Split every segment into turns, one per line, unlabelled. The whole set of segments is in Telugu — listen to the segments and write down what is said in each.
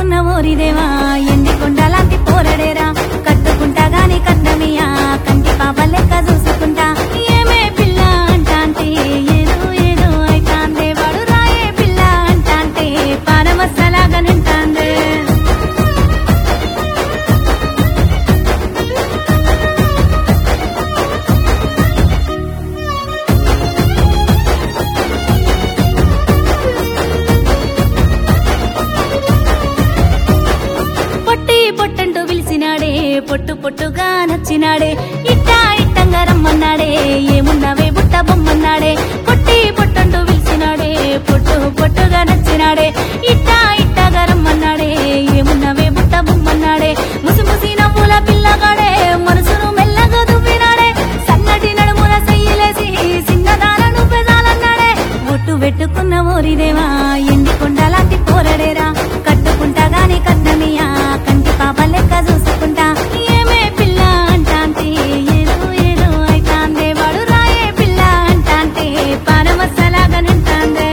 పెట్టుకున్న ఓరిదేవా ఎండి కొండలాంటి పోరడేరా కట్టుకుంటా గాని కట్టమియా కంటి పాప లెక్క చూసుకుంటా ఏమే పిల్ల అంటాంటే ఏదో ఏదో అయితాందే వాడు రాయే పిల్ల అంటాంటే పానమస్సలాగనంటాందే పొట్టి పొట్టంటూ పిలిచినాడే పొట్టు పొట్టుగా నచ్చినాడే ఇట్టా ఇట్టంగా రమ్మన్నాడే ఏమున్నావే బుట్ట బొమ్మన్నాడే పొట్టి పొట్టంటూ పిలిచినాడే పొట్టు పొట్టుగా నచ్చినాడే ఇట్టా ఇట్టగా రమ్మన్నాడే ఏమున్నావే బుట్ట బొమ్మన్నాడే ముసి ముసి నవ్వుల పిల్లగాడే మనసును మెల్లగా దువ్వినాడే సన్నటి నడుముల చెయ్యిలేసి చిన్నదాలను పెదాలన్నాడే ఒట్టు పెట్టుకున్న ఓరిదేవా ఎండి కొండలాంటి పోరడేరా కట్టుకుంటా గాని కన్నమియా కంటి పాప లెక్క చూసుకుంటా ఏమే పిల్ల అంటాంటే ఏదో ఏదో అయితాందే వాడు రాయే పిల్ల అంటాంటే పానమస్సలాగనంటాందే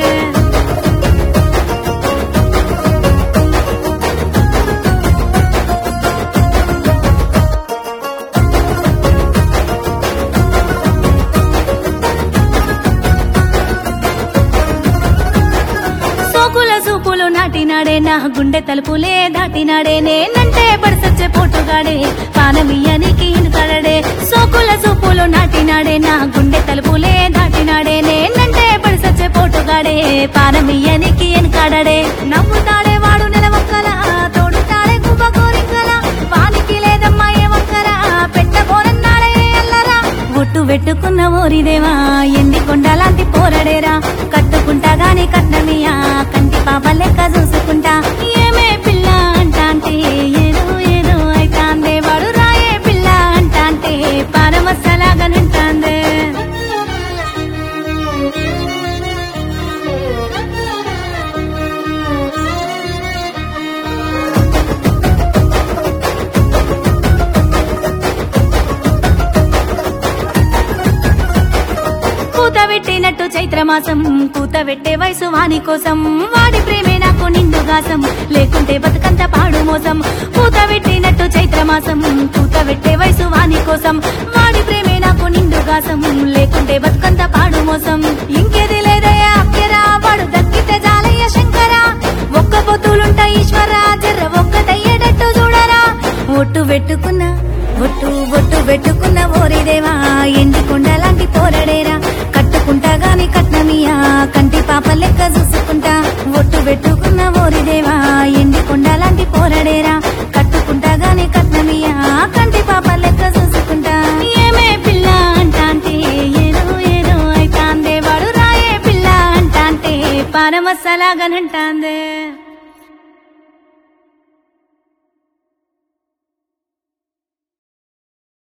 సోకుల సూపులు నాటినాడే నా గుండె తలుపులే దాటినాడే నేనంటే పడిసచ్చే పోటుగాడే పానమియ్యనికి ఇనుకడడే సోకుల సూపులు నాటినాడే నా గుండె తలుపులే దాటినాడే నేనంటే పడిసచ్చే పోటుగాడే పానమియ్యనికి ఎనుకాడడే నవ్వుతాడే వాడు నెలవక్కల తోడుతాడే గుబ్బ కోరికల వానికి లేదమ్మా ఏమక్కరా పెట్టబోనన్నాడే అల్లరా ఒట్టు పెట్టుకున్న ఓరిదేవా ఎండి కొండలాంటి పోరడేరా కట్టుకుంటా గాని కట్టమియా కంటి పాప లెక్క చూసుకుంటా ఏమే పిల్ల అంటాంటే ఏదో ఏదో అయితాందే వాడు రాయే పిల్ల అంటాంటే పారమస్సలాగనుంటాందే కూత పెట్టినట్టు చైత్రమాసం కూత పెట్టే వయసు వాని కోసం వాడి ప్రేమే నాకు నిండుగాసం లేకుంటే బతుకంత పాడు మోసం కూత పెట్టినట్టు చైత్రమాసం కూత పెట్టే వయసు వాని కోసం వాడి ప్రేమే నాకు నిండుగాసం లేకుంటే బతుకంత పాడు మోసం ఇంకేది లేదయ్యా అక్కరా వాడు దక్కితే జాలయ్య శంకరా ఒక్క పొత్తులుంటా ఈశ్వర జర్ర ఒక్కటయ్యేటట్టు చూడరా ఒట్టు పెట్టుకున్న ఒట్టు ఒట్టు పెట్టుకున్న ఓరిదేవా ఎండి కొండలాంటి పోరడేరా కట్టుకుంటా గాని కట్నమియా కంటి పాప లెక్క చూసుకుంటా ఒట్టు పెట్టుకున్న ఓరిదేవా ఎండి కొండలాంటి పోరడేరా కట్టుకుంటా గాని కట్నమియా కంటి పాప లెక్క చూసుకుంటా ఏమే పిల్ల అంటాంటే ఏదో ఏదో అయితాందే వాడు రాయే పిల్ల అంటాంటే పారమస్సలాగనంటాందే